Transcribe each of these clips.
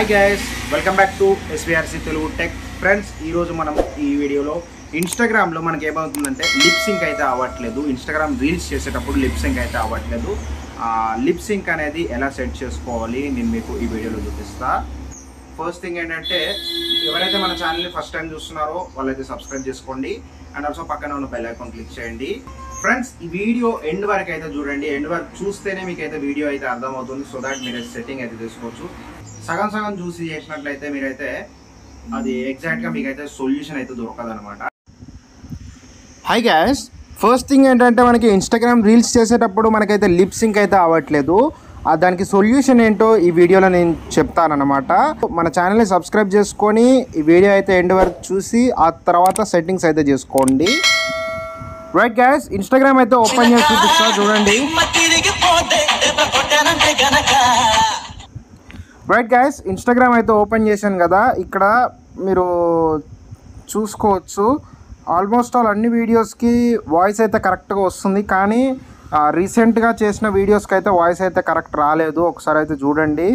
hi guys welcome back to SVRC Telugu tech friends ఈరోజు మనం ఈ వీడియోలో ఇన్స్టాగ్రామ్లో మనకి ఏమవుతుందంటే లిప్ సింక్ అయితే అవ్వట్లేదు ఇన్స్టాగ్రామ్ రీల్స్ చేసేటప్పుడు లిప్ సింక్ అయితే అవ్వట్లేదు లిప్ సింక్ అనేది ఎలా సెట్ చేసుకోవాలి నేను మీకు ఈ వీడియోలో చూపిస్తా ఫస్ట్ థింగ్ ఏంటంటే ఎవరైతే మన ఛానల్ని ఫస్ట్ టైం చూస్తున్నారో వాళ్ళైతే సబ్స్క్రైబ్ చేసుకోండి అండ్ ఆల్సో పక్కన ఉన్న బెల్ ఐకాన్ క్లిక్ చేయండి ఫ్రెండ్స్ ఈ వీడియో ఎండ్ వరకు అయితే చూడండి ఎండ్ వరకు చూస్తేనే మీకు అయితే వీడియో అయితే అర్థమవుతుంది సో దాట్ మీరు సెట్టింగ్ అయితే తీసుకోవచ్చు సగం సగం చూసి చేసినట్లయితే మీరైతే అది ఎగ్జాక్ట్గా మీకు అయితే సొల్యూషన్ అయితే దొరకదు అనమాట హాయ్ గ్యాస్ ఫస్ట్ థింగ్ ఏంటంటే మనకి ఇన్స్టాగ్రామ్ రీల్స్ చేసేటప్పుడు మనకైతే లిప్ సింక్ అయితే అవ్వట్లేదు ఆ దానికి సొల్యూషన్ ఏంటో ఈ వీడియోలో నేను చెప్తానన్నమాట మన ఛానల్ని సబ్స్క్రైబ్ చేసుకొని ఈ వీడియో అయితే ఎండ్ వరకు చూసి ఆ తర్వాత సెట్టింగ్స్ అయితే చేసుకోండి రైట్ గ్యాస్ ఇన్స్టాగ్రామ్ అయితే ఓపెన్ చేసి చూపిస్తా చూడండి తిరిగిపోతే దెబ్బ కొట్టానంటే గనక రైట్ గ్యాస్ ఇన్స్టాగ్రామ్ అయితే ఓపెన్ చేశాను కదా ఇక్కడ మీరు చూసుకోవచ్చు ఆల్మోస్ట్ ఆల్ అన్ని వీడియోస్కి వాయిస్ అయితే కరెక్ట్గా వస్తుంది కానీ రీసెంట్గా చేసిన వీడియోస్కి అయితే వాయిస్ అయితే కరెక్ట్ రాలేదు ఒకసారి అయితే చూడండి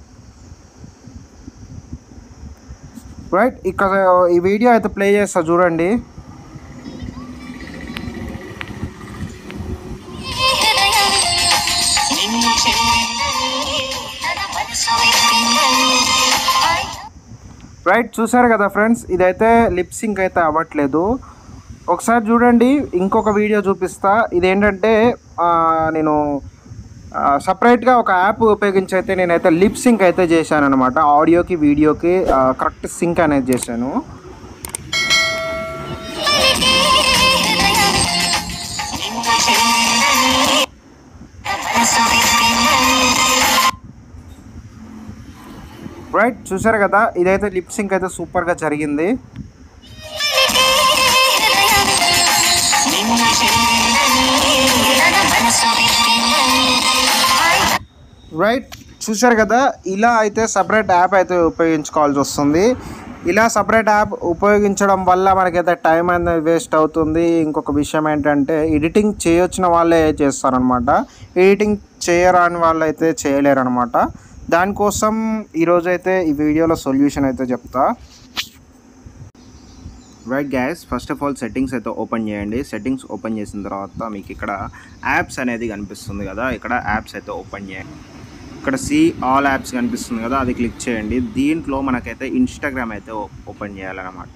రైట్ ఇక్కడ ఈ వీడియో అయితే ప్లే చేస్తా చూడండి నిన్ను చెల్లిందని తన మనసు విప్పిందని రైట్ చూసారు కదా ఫ్రెండ్స్ ఇదైతే లిప్ సింక్ అయితే అవ్వట్లేదు ఒకసారి చూడండి ఇంకొక వీడియో చూపిస్తా ఇదేంటంటే ఆ, నేను సపరేట్గా ఒక యాప్ ఉపయోగించి అయితే నేనైతే లిప్ సింక్ అయితే చేశాను అనమాట ఆడియోకి వీడియోకి కరెక్ట్ సింక్ అనేది చేశాను నిన్ను చెల్లిందని తన మనసు విప్పిందని రైట్ చూసారు కదా ఇదైతే లిప్ సింక్ అయితే సూపర్గా జరిగింది నిన్ను చెల్లిందని తన మనసు విప్పిందని రైట్ చూశారు కదా ఇలా అయితే సపరేట్ యాప్ అయితే ఉపయోగించుకోవాల్సి వస్తుంది ఇలా సపరేట్ యాప్ ఉపయోగించడం వల్ల మనకైతే టైం అనేది వేస్ట్ అవుతుంది ఇంకొక విషయం ఏంటంటే ఎడిటింగ్ చేయొచ్చిన వాళ్ళే చేస్తారనమాట ఎడిటింగ్ చేయరాని వాళ్ళు అయితే చేయలేరు అనమాట దానికోసం ఈరోజు అయితే ఈ వీడియోలో సొల్యూషన్ అయితే చెప్తా right guys first of all settings అయితే ఓపెన్ చేయండి సెట్టింగ్స్ ఓపెన్ చేసిన తర్వాత మీకు ఇక్కడ యాప్స్ అనేది కనిపిస్తుంది కదా ఇక్కడ యాప్స్ అయితే ఓపెన్ చేయండి ఇక్కడ సి ఆల్ యాప్స్ కనిపిస్తుంది కదా అది క్లిక్ చేయండి దీంట్లో మనకైతే ఇన్స్టాగ్రామ్ అయితే ఓపెన్ చేయాలన్నమాట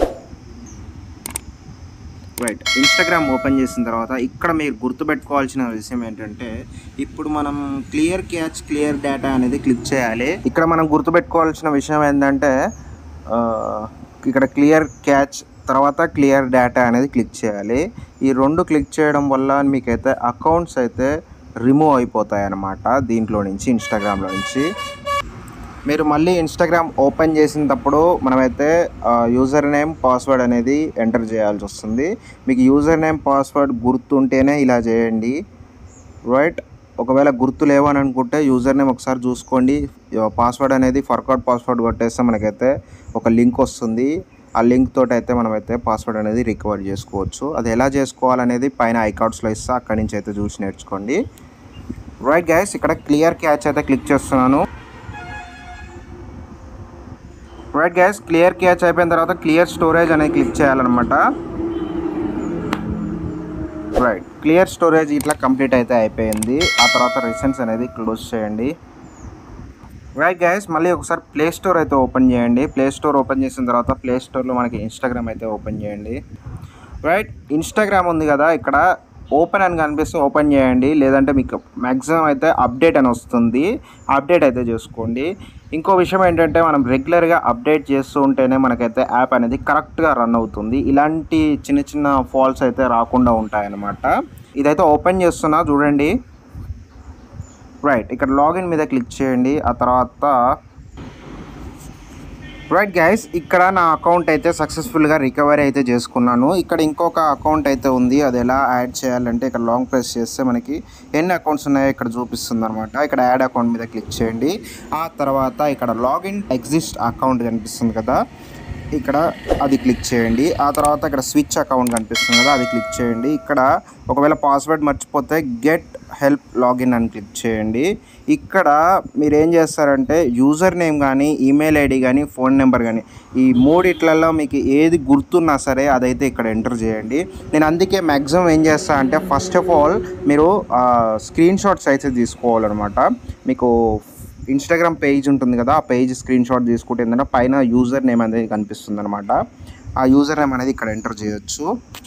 రైట్ ఇన్స్టాగ్రామ్ ఓపెన్ చేసిన తర్వాత ఇక్కడ మీరు గుర్తుపెట్టుకోవాల్సిన విషయం ఏంటంటే ఇప్పుడు మనం క్లియర్ క్యాచ్ క్లియర్ డేటా అనేది క్లిక్ చేయాలి ఇక్కడ మనం గుర్తుపెట్టుకోవాల్సిన విషయం ఏంటంటే ఆ, ఇక్కడ క్లియర్ క్యాచ్ తర్వాత క్లియర్ డేటా అనేది క్లిక్ చేయాలి ఈ రెండు క్లిక్ చేయడం వల్ల మీకైతే అకౌంట్స్ అయితే రిమూవ్ అయిపోతాయి అన్నమాట దీంట్లో నుంచి ఇన్స్టాగ్రామ్లో నుంచి మీరు మళ్ళీ ఇన్స్టాగ్రామ్ ఓపెన్ చేసినప్పుడు మనమైతే యూజర్ నేమ్ పాస్వర్డ్ అనేది ఎంటర్ చేయాల్సి వస్తుంది మీకు యూజర్ నేమ్ పాస్వర్డ్ గుర్తుంటేనే ఇలా చేయండి రైట్ ఒకవేళ గుర్తు లేవని అనుకుంటే యూజర్ నేమ్ ఒకసారి చూసుకోండి పాస్వర్డ్ అనేది ఫర్కాట్ పాస్వర్డ్ కొట్టేస్తే మనకైతే ఒక లింక్ వస్తుంది ఆ లింక్ తోటి అయితే మనమైతే పాస్వర్డ్ అనేది రికవర్ చేసుకోవచ్చు అది ఎలా చేసుకోవాలనేది పైన ఐకార్డ్స్లో ఇస్తా అక్కడి నుంచి అయితే చూసి నేర్చుకోండి రైట్ గైస్ ఇక్కడ క్లియర్ క్యాచ్ అయితే క్లిక్ చేస్తున్నాను రైట్ గ్యాస్ క్లియర్ క్యాచ్ అయిపోయిన తర్వాత క్లియర్ స్టోరేజ్ అనేది క్లిక్ చేయాలన్నమాట రైట్ క్లియర్ స్టోరేజ్ ఇట్లా కంప్లీట్ అయితే అయిపోయింది ఆ తర్వాత రిసెంట్స్ అనేది క్లోజ్ చేయండి రైట్ గైస్ మళ్ళీ ఒకసారి ప్లే స్టోర్ అయితే ఓపెన్ చేయండి ప్లే స్టోర్ ఓపెన్ చేసిన తర్వాత ప్లే స్టోర్లో మనకి ఇన్స్టాగ్రామ్ అయితే ఓపెన్ చేయండి రైట్ ఇన్స్టాగ్రామ్ ఉంది కదా ఇక్కడ ఓపెన్ అని కనిపిస్తే ఓపెన్ చేయండి లేదంటే మీకు మ్యాక్సిమం అయితే అప్డేట్ అని వస్తుంది అప్డేట్ అయితే చేసుకోండి ఇంకో విషయం ఏంటంటే మనం రెగ్యులర్గా అప్డేట్ చేస్తూ ఉంటేనే మనకైతే యాప్ అనేది కరెక్ట్గా రన్ అవుతుంది ఇలాంటి చిన్న చిన్న ఫాల్స్ అయితే రాకుండా ఉంటాయన్నమాట ఇదైతే ఓపెన్ చేస్తున్నా చూడండి రైట్ ఇక్కడ లాగిన్ మీద క్లిక్ చేయండి ఆ తర్వాత రైట్ గైస్ ఇక్కడ నా అకౌంట్ అయితే సక్సెస్ఫుల్గా రికవరీ అయితే చేసుకున్నాను ఇక్కడ ఇంకొక అకౌంట్ అయితే ఉంది అది ఎలా యాడ్ చేయాలంటే ఇక్కడ లాంగ్ ప్రెస్ చేస్తే మనకి ఎన్ని అకౌంట్స్ ఉన్నాయో ఇక్కడ చూపిస్తుంది అనమాట ఇక్కడ యాడ్ అకౌంట్ మీద క్లిక్ చేయండి ఆ తర్వాత ఇక్కడ లాగిన్ ఎగ్జిస్ట్ అకౌంట్ కనిపిస్తుంది కదా ఇక్కడ అది క్లిక్ చేయండి ఆ తర్వాత ఇక్కడ స్విచ్ అకౌంట్ కనిపిస్తుంది కదా అది క్లిక్ చేయండి ఇక్కడ ఒకవేళ పాస్వర్డ్ మర్చిపోతే గెట్ హెల్ప్ లాగిన్ అని క్లిక్ చేయండి ఇక్కడ మీరు ఏం చేస్తారంటే యూజర్ నేమ్ కానీ ఈమెయిల్ ఐడి కానీ ఫోన్ నెంబర్ కానీ ఈ మూడిట్లలో మీకు ఏది గుర్తున్నా సరే అదైతే ఇక్కడ ఎంటర్ చేయండి నేను అందుకే మ్యాక్సిమం ఏం చేస్తా అంటే ఫస్ట్ ఆఫ్ ఆల్ మీరు స్క్రీన్ షాట్స్ అయితే తీసుకోవాలన్నమాట మీకు ఇన్స్టాగ్రామ్ పేజ్ ఉంటుంది కదా ఆ పేజ్ స్క్రీన్ షాట్ తీసుకుంటే ఏంటంటే పైన యూజర్ నేమ్ అనేది కనిపిస్తుంది అనమాట ఆ యూజర్ నేమ్ అనేది ఇక్కడ ఎంటర్ చేయొచ్చు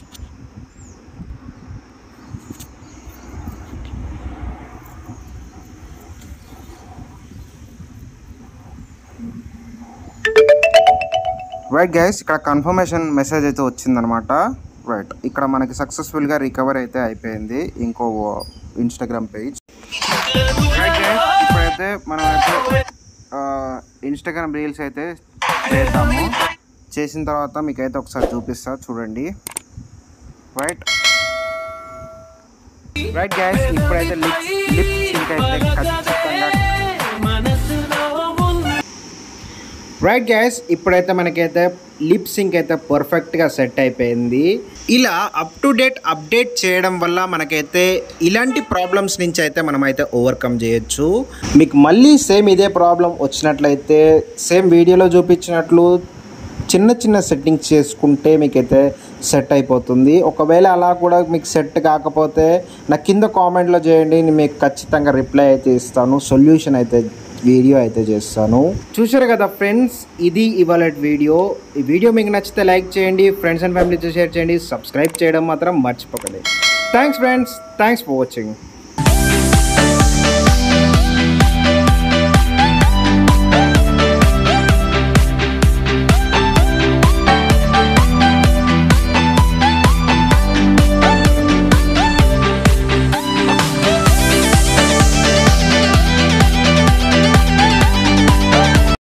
రైట్ గైస్ ఇక్కడ కన్ఫర్మేషన్ మెసేజ్ అయితే వచ్చిందనమాట రైట్ ఇక్కడ మనకి సక్సెస్ఫుల్గా రికవర్ అయితే అయిపోయింది ఇంకో ఇన్స్టాగ్రామ్ పేజ్ రైట్ గైస్ ఇప్పుడైతే మనం అయితే ఇన్స్టాగ్రామ్ రీల్స్ అయితే చేద్దాము చేసిన తర్వాత మీకైతే ఒకసారి చూపిస్తా చూడండి రైట్ రైట్ గైస్ ఇప్పుడైతే లిప్ లిప్ సింక్ అయితే ఖచ్చితంగా రైట్ గ్యాస్ ఇప్పుడైతే మనకైతే లిప్ సింక్ అయితే పర్ఫెక్ట్గా సెట్ అయిపోయింది ఇలా అప్ టు డేట్ అప్డేట్ చేయడం వల్ల మనకైతే ఇలాంటి ప్రాబ్లమ్స్ నుంచి అయితే మనమైతే ఓవర్కమ్ చేయొచ్చు మీకు మళ్ళీ సేమ్ ఇదే ప్రాబ్లం వచ్చినట్లయితే సేమ్ వీడియోలో చూపించినట్లు చిన్న చిన్న సెట్టింగ్స్ చేసుకుంటే మీకైతే సెట్ అయిపోతుంది ఒకవేళ అలా కూడా మీకు సెట్ కాకపోతే నా కింద కామెంట్లో చేయండి నేను మీకు ఖచ్చితంగా రిప్లై అయితే ఇస్తాను సొల్యూషన్ అయితే వీడియో అయితే చేస్తాను చూసారు కదా ఫ్రెండ్స్ ఇది ఇవాళ వీడియో ఈ వీడియో మీకు నచ్చితే లైక్ చేయండి ఫ్రెండ్స్ అండ్ ఫ్యామిలీతో షేర్ చేయండి సబ్స్క్రైబ్ చేయడం మాత్రం మర్చిపోకండి thanks friends thanks for watching